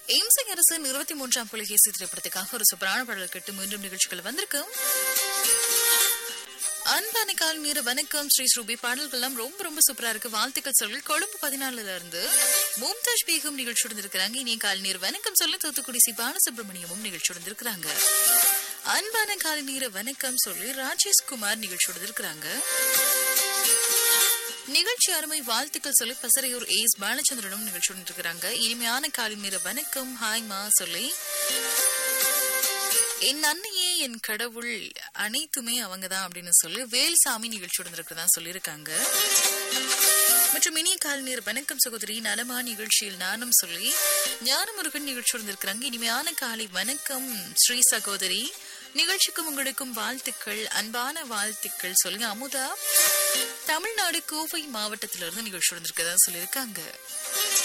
எம்சிங் அரசின் இருபத்தி மூன்றாம் புலிகேசி திரைப்படத்துக்காக ஒரு சூப்பரான பாடல் கேட்டு மீண்டும் நிகழ்ச்சிகள் வந்திருக்கு அன்பான கால் மீற வணக்கம் ஸ்ரீ ஸ்ரூபி பாடல்கள் எல்லாம் ரொம்ப ரொம்ப சூப்பரா இருக்கு வாழ்த்துக்கள் சொல்லி கொழும்பு பதினாலுல இருந்து மும்தாஜ் பேகம் நிகழ்ச்சியுடன் இருக்கிறாங்க இனிய கால் நீர் வணக்கம் சொல்லி தூத்துக்குடி சி பாலசுப்ரமணியமும் நிகழ்ச்சியுடன் இருக்கிறாங்க அன்பான கால் நீர வணக்கம் சொல்லி ராஜேஷ் குமார் நிகழ்ச்சியோடு இருக்கிறாங்க நிகழ்ச்சி அருமை வாழ்த்துக்கள் சொல்லி பசறையூர் ஏஸ் பாலச்சந்திரனும் நிகழ்ச்சியுடன் இருக்கிறாங்க இனிமையான காலை நேர வணக்கம் ஹாய்மா சொல்லி என் அன்னையே என் கடவுள் அனைத்துமே அவங்கதான் அப்படின்னு சொல்லி வேல்சாமி நிகழ்ச்சியுடன் இருக்கிறதா சொல்லியிருக்காங்க மற்றும் இனிய கால் நேர் வணக்கம் சகோதரி நலமா நிகழ்ச்சியில் நானும் சொல்லி ஞானமுருகன் நிகழ்ச்சியுடன் இருக்கிறாங்க இனிமையான காலை வணக்கம் ஸ்ரீ சகோதரி நிகழ்ச்சிக்கும் உங்களுக்கும் வாழ்த்துக்கள் அன்பான வாழ்த்துக்கள் சொல்லி அமுதா தமிழ்நாடு கோவை மாவட்டத்திலிருந்து நிகழ்ச்சி இருக்கிறதா சொல்லியிருக்காங்க